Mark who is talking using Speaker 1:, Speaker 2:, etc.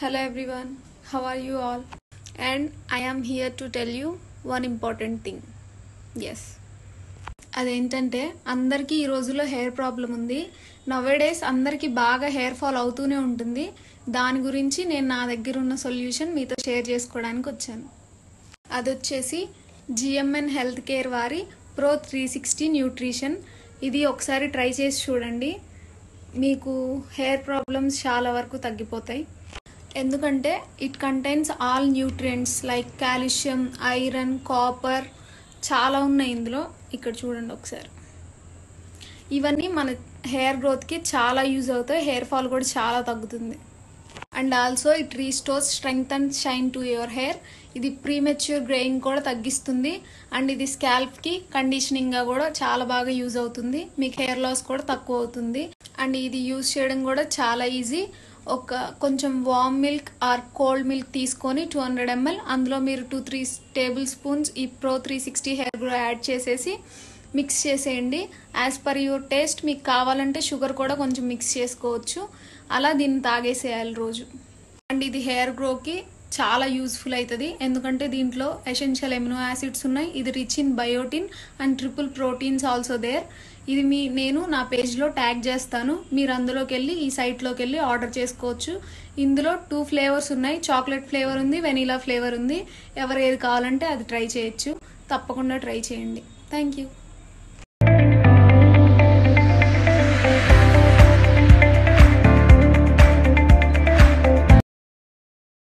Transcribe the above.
Speaker 1: Hello everyone, how are you all? And I am here to tell you one important thing. Yes. అదేంటంటే అందరికీ ఈ రోజుల్లో hair problem ఉంది nowadays అందరికీ బాగా హెయిర్ ఫాల్ అవుతూనే ఉంటుంది దాని గురించి నేను నా దగ్గర ఉన్న సొల్యూషన్ మీతో షేర్ చేసుకోవడానికి వచ్చాను అది వచ్చేసి జిఎంఎన్ హెల్త్ కేర్ వారి ప్రో త్రీ సిక్స్టీ న్యూట్రిషన్ ఇది ఒకసారి ట్రై చేసి చూడండి మీకు హెయిర్ ప్రాబ్లమ్స్ చాలా వరకు తగ్గిపోతాయి ఎందుకంటే it contains all nutrients like calcium iron copper చాలా ఉన్నాయి ఇందులో ఇక్కడ చూడండి ఒకసారి ఇవన్నీ మన హెయిర్ గ్రోత్కి చాలా యూజ్ అవుతాయి హెయిర్ ఫాల్ కూడా చాలా తగ్గుతుంది and also it restores strength and shine to your hair ఇది ప్రీమెచ్యూర్ గ్రేయింగ్ కూడా తగ్గిస్తుంది అండ్ ఇది స్కాల్ప్కి కండిషనింగ్గా కూడా చాలా బాగా యూజ్ అవుతుంది మీకు హెయిర్ లాస్ కూడా తక్కువ అవుతుంది అండ్ ఇది యూజ్ చేయడం కూడా చాలా ఈజీ ఒక కొంచెం warm milk or cold milk తీసుకొని టూ హండ్రెడ్ ఎంఎల్ అందులో మీరు టూ త్రీ టేబుల్ స్పూన్స్ ఈ pro three sixty hair grow add చేసేసి మిక్స్ చేసేయండి యాజ్ పర్ యువర్ టేస్ట్ మీకు కావాలంటే షుగర్ కూడా కొంచెం మిక్స్ చేసుకోవచ్చు అలా దీన్ని తాగేసేయాలి రోజు అండ్ ఇది హెయిర్ గ్రోకి చాలా యూస్ఫుల్ అవుతుంది ఎందుకంటే దీంట్లో ఎసెన్షియల్ ఎమినో యాసిడ్స్ ఉన్నాయి ఇది rich in biotin and triple proteins also there ఇది మీ నేను నా పేజ్లో ట్యాగ్ చేస్తాను మీరు అందులోకి వెళ్ళి ఈ సైట్లోకి వెళ్ళి ఆర్డర్ చేసుకోవచ్చు ఇందులో టూ ఫ్లేవర్స్ ఉన్నాయి చాక్లెట్ ఫ్లేవర్ ఉంది వెనీలా ఫ్లేవర్ ఉంది ఎవరు ఏది కావాలంటే అది ట్రై చేయొచ్చు తప్పకుండా ట్రై చేయండి థ్యాంక్ యూ